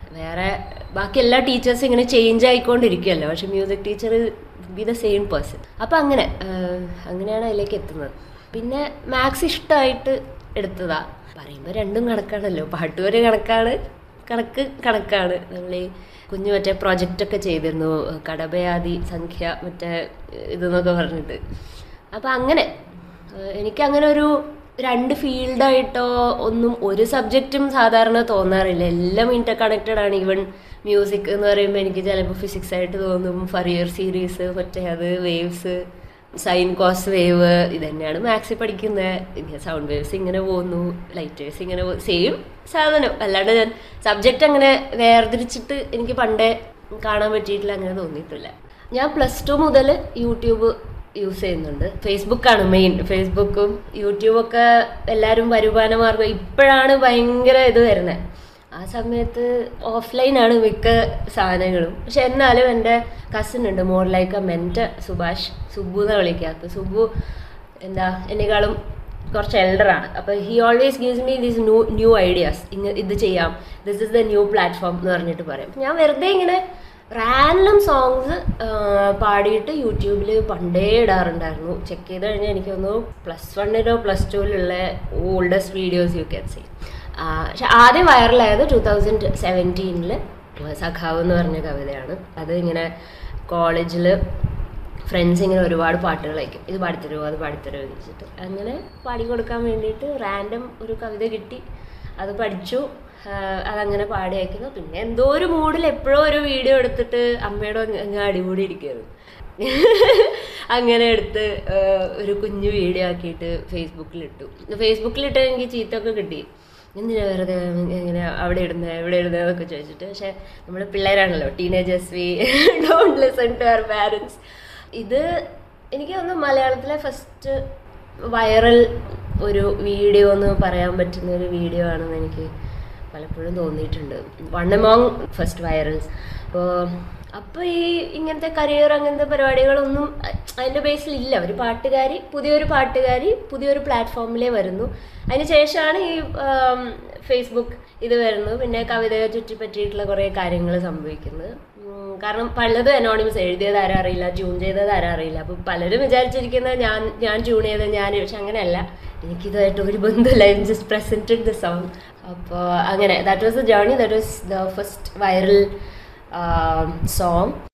വേറെ ബാക്കി എല്ലാ ടീച്ചേഴ്സും ഇങ്ങനെ ചേഞ്ച് ആയിക്കൊണ്ടിരിക്കുകയല്ലോ പക്ഷെ music teacher be the same person അപ്പം അങ്ങനെ ആഹ് അങ്ങനെയാണ് അതിലേക്ക് എത്തുന്നത് പിന്നെ മാത്സ് ഇഷ്ടമായിട്ട് എടുത്തതാ പറയുമ്പോൾ രണ്ടും കണക്കാണല്ലോ പാട്ട് വരെ കണക്കാണ് കണക്ക് കണക്കാണ് നമ്മൾ ഈ കുഞ്ഞു മറ്റേ പ്രൊജക്റ്റൊക്കെ ചെയ്തിരുന്നു കടബയാതി സംഖ്യ മറ്റേ ഇതെന്നൊക്കെ പറഞ്ഞിട്ട് അപ്പം അങ്ങനെ ഏഹ് എനിക്കങ്ങനെ ഒരു രണ്ട് ഫീൽഡായിട്ടോ ഒന്നും ഒരു സബ്ജക്റ്റും സാധാരണ തോന്നാറില്ല എല്ലാം ഇന്റർ കണക്റ്റഡ് ആണ് ഈവൻ മ്യൂസിക് എന്ന് പറയുമ്പോൾ എനിക്ക് ചിലപ്പോൾ ഫിസിക്സ് ആയിട്ട് തോന്നും ഫറിയർ സീരീസ് മറ്റേ അത് വേവ്സ് സൈൻ കോസ് വേവ് ഇതന്നെയാണ് മാത്സിൽ പഠിക്കുന്നത് ഇങ്ങനെ സൗണ്ട് വേവ്സ് ഇങ്ങനെ പോകുന്നു ലൈറ്റ് വേവ്സ് ഇങ്ങനെ സെയിം സാധനം അല്ലാണ്ട് ഞാൻ സബ്ജക്റ്റ് അങ്ങനെ വേർതിരിച്ചിട്ട് എനിക്ക് പണ്ടേ കാണാൻ പറ്റിയിട്ടില്ല അങ്ങനെ തോന്നിയിട്ടില്ല ഞാൻ പ്ലസ് ടു മുതൽ യൂട്യൂബ് യൂസ് ചെയ്യുന്നുണ്ട് ഫേസ്ബുക്കാണ് മെയിൻ ഫേസ്ബുക്കും യൂട്യൂബൊക്കെ എല്ലാവരും വരുമാന മാർഗം ഇപ്പോഴാണ് ഭയങ്കര ഇത് വരുന്നത് ആ സമയത്ത് ഓഫ്ലൈനാണ് മിക്ക സാധനങ്ങളും പക്ഷെ എന്നാലും എൻ്റെ കസിൻ ഉണ്ട് more like a mentor Subhash Subu എന്ന് വിളിക്കാത്ത സുബു എന്താ എന്നെക്കാളും കുറച്ച് എൽഡറാണ് അപ്പോൾ he always gives me these new new ideas ഇങ്ങ ഇത് ചെയ്യാം this is the new platform എന്ന് പറഞ്ഞിട്ട് പറയും ഞാൻ വെറുതെ ഇങ്ങനെ റാൻഡം സോങ്സ് പാടിയിട്ട് യൂട്യൂബിൽ പണ്ടേ ഇടാറുണ്ടായിരുന്നു ചെക്ക് ചെയ്ത് കഴിഞ്ഞാൽ എനിക്കൊന്ന് പ്ലസ് വണ്ണിലോ പ്ലസ് ടുവിലുള്ള oldest videos you can see പക്ഷെ ആദ്യം വൈറലായത് ടൂ തൗസൻഡ് സെവൻറ്റീനിൽ സഖാവ് എന്ന് പറഞ്ഞ കവിതയാണ് അത് ഇങ്ങനെ കോളേജിൽ ഫ്രണ്ട്സ് ഇങ്ങനെ ഒരുപാട് പാട്ടുകൾ അയക്കും ഇത് പാടിത്തരുമോ അത് പാടിത്തരുമോ എന്ന് വെച്ചിട്ട് അങ്ങനെ പാടിക്കൊടുക്കാൻ വേണ്ടിയിട്ട് റാൻഡം ഒരു കവിത കിട്ടി അത് പഠിച്ചു ആഹ് അതങ്ങനെ പാടി അയക്കുന്നു പിന്നെ എന്തോ ഒരു മൂഡിൽ എപ്പോഴോ ഒരു വീഡിയോ എടുത്തിട്ട് അമ്മയുടെ അങ്ങ് അടിപൊളി ഇരിക്കുകയായിരുന്നു അങ്ങനെ എടുത്ത് ആഹ് ഒരു കുഞ്ഞു വീഡിയോ ആക്കിയിട്ട് ഫേസ്ബുക്കിലിട്ടു ഫേസ്ബുക്കിലിട്ട് എനിക്ക് ചീത്തൊക്കെ കിട്ടി എന്തിനാ വെറുതെ ഇങ്ങനെ അവിടെ ഇടുന്നത് എവിടെ ഇടുന്നത് എന്നൊക്കെ ചോദിച്ചിട്ട് പക്ഷെ നമ്മൾ പിള്ളേരാണല്ലോ teenagers we don't listen to our parents ഇത് എനിക്ക് തോന്നുന്നു മലയാളത്തിലെ ഫസ്റ്റ് വൈറൽ ഒരു വീഡിയോ എന്ന് പറയാൻ പറ്റുന്ന ഒരു വീഡിയോ ആണെന്ന് എനിക്ക് പലപ്പോഴും തോന്നിയിട്ടുണ്ട് വൺ എമോങ് ഫസ്റ്റ് വൈറൽസ് അപ്പോൾ അപ്പോൾ ഈ ഇങ്ങനത്തെ കരിയർ അങ്ങനത്തെ പരിപാടികളൊന്നും അ- അതിൻ്റെ ബേസിൽ ഇല്ല ഒരു പാട്ടുകാരി പുതിയൊരു പാട്ടുകാരി പുതിയൊരു പ്ലാറ്റ്ഫോമിലേ വരുന്നു അതിന് ശേഷമാണ് ഈ ആം, ഫേസ്ബുക്ക് ഇത് വരുന്നത് പിന്നെ കവിതയെ ചുറ്റിപ്പറ്റിയിട്ടുള്ള കുറേ കാര്യങ്ങൾ സംഭവിക്കുന്നത് ഉം, കാരണം പലതും അനോണിമസ് എഴുതിയത് ആരും അറിയില്ല ട്യൂൺ ചെയ്തത് ആരും അറിയില്ല അപ്പോൾ പലരും വിചാരിച്ചിരിക്കുന്നത് ഞാൻ ഞാൻ ട്യൂൺ ചെയ്തത് ഞാൻ പക്ഷെ അങ്ങനെയല്ല എനിക്കിതുമായിട്ട് ഒരു ബന്ധമില്ല I just presented the song അപ്പോൾ അങ്ങനെ that was a journey that was the first viral song